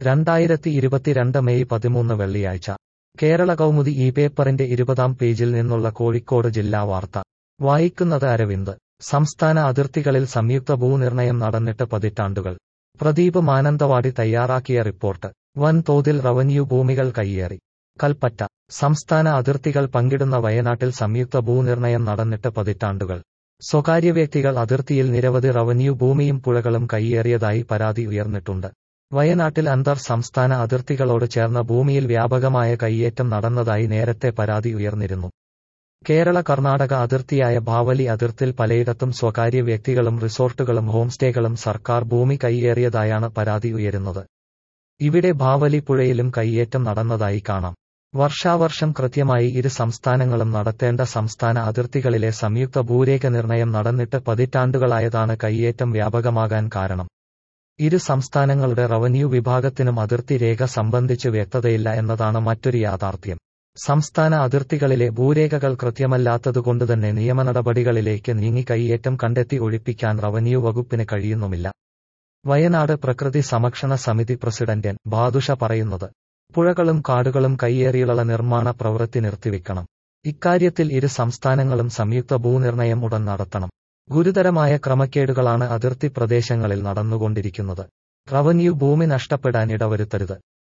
രണ്ടായിരത്തി ഇരുപത്തിരണ്ട് മെയ് പതിമൂന്ന് വെള്ളിയാഴ്ച കേരള കൗമുദി ഈ പേപ്പറിന്റെ ഇരുപതാം പേജിൽ നിന്നുള്ള കോഴിക്കോട് ജില്ലാ വാർത്ത വായിക്കുന്നത് അരവിന്ദ് സംസ്ഥാന അതിർത്തികളിൽ സംയുക്ത ഭൂനിർണയം നടന്നിട്ട് പതിറ്റാണ്ടുകൾ പ്രദീപ് മാനന്തവാടി തയ്യാറാക്കിയ റിപ്പോർട്ട് വൻതോതിൽ റവന്യൂ ഭൂമികൾ കയ്യേറി കൽപ്പറ്റ സംസ്ഥാന അതിർത്തികൾ പങ്കിടുന്ന വയനാട്ടിൽ സംയുക്ത ഭൂനിർണയം നടന്നിട്ട് പതിറ്റാണ്ടുകൾ സ്വകാര്യ വ്യക്തികൾ അതിർത്തിയിൽ നിരവധി റവന്യൂ ഭൂമിയും പുഴകളും കയ്യേറിയതായി പരാതി ഉയർന്നിട്ടുണ്ട് വയനാട്ടിൽ അന്തർ സംസ്ഥാന അതിർത്തികളോട് ചേർന്ന ഭൂമിയിൽ വ്യാപകമായ കയ്യേറ്റം നടന്നതായി നേരത്തെ പരാതി ഉയർന്നിരുന്നു കേരള കർണാടക അതിർത്തിയായ ബാവലി അതിർത്തിൽ പലയിടത്തും സ്വകാര്യ വ്യക്തികളും റിസോർട്ടുകളും ഹോംസ്റ്റേകളും സർക്കാർ ഭൂമി കൈയേറിയതായാണ് പരാതി ഉയരുന്നത് ഇവിടെ ബാവലി പുഴയിലും കയ്യേറ്റം നടന്നതായി കാണാം വർഷാവർഷം കൃത്യമായി ഇരു സംസ്ഥാനങ്ങളും നടത്തേണ്ട സംസ്ഥാന അതിർത്തികളിലെ സംയുക്ത ഭൂരേഖ നിർണയം നടന്നിട്ട് പതിറ്റാണ്ടുകളായതാണ് കയ്യേറ്റം വ്യാപകമാകാൻ കാരണം ഇരു സംസ്ഥാനങ്ങളുടെ റവന്യൂ വിഭാഗത്തിനും അതിർത്തി രേഖ സംബന്ധിച്ച് വ്യക്തതയില്ല എന്നതാണ് മറ്റൊരു യാഥാർത്ഥ്യം സംസ്ഥാന അതിർത്തികളിലെ ഭൂരേഖകൾ കൃത്യമല്ലാത്തതുകൊണ്ടുതന്നെ നിയമനടപടികളിലേക്ക് നീങ്ങി കൈയേറ്റം കണ്ടെത്തി ഒഴിപ്പിക്കാൻ റവന്യൂ വകുപ്പിന് കഴിയുന്നുമില്ല വയനാട് പ്രകൃതി സംരക്ഷണ സമിതി പ്രസിഡന്റ് എൻ ബാദുഷ പറയുന്നത് പുഴകളും കാടുകളും കയ്യേറിയുള്ള നിർമ്മാണ പ്രവൃത്തി നിർത്തിവെക്കണം ഇക്കാര്യത്തിൽ ഇരു സംസ്ഥാനങ്ങളും സംയുക്ത ഭൂനിർണയം ഉടൻ നടത്തണം ഗുരുതരമായ ക്രമക്കേടുകളാണ് അതിർത്തി പ്രദേശങ്ങളിൽ നടന്നുകൊണ്ടിരിക്കുന്നത് റവന്യൂ ഭൂമി നഷ്ടപ്പെടാൻ ഇടവരുത്തരുത്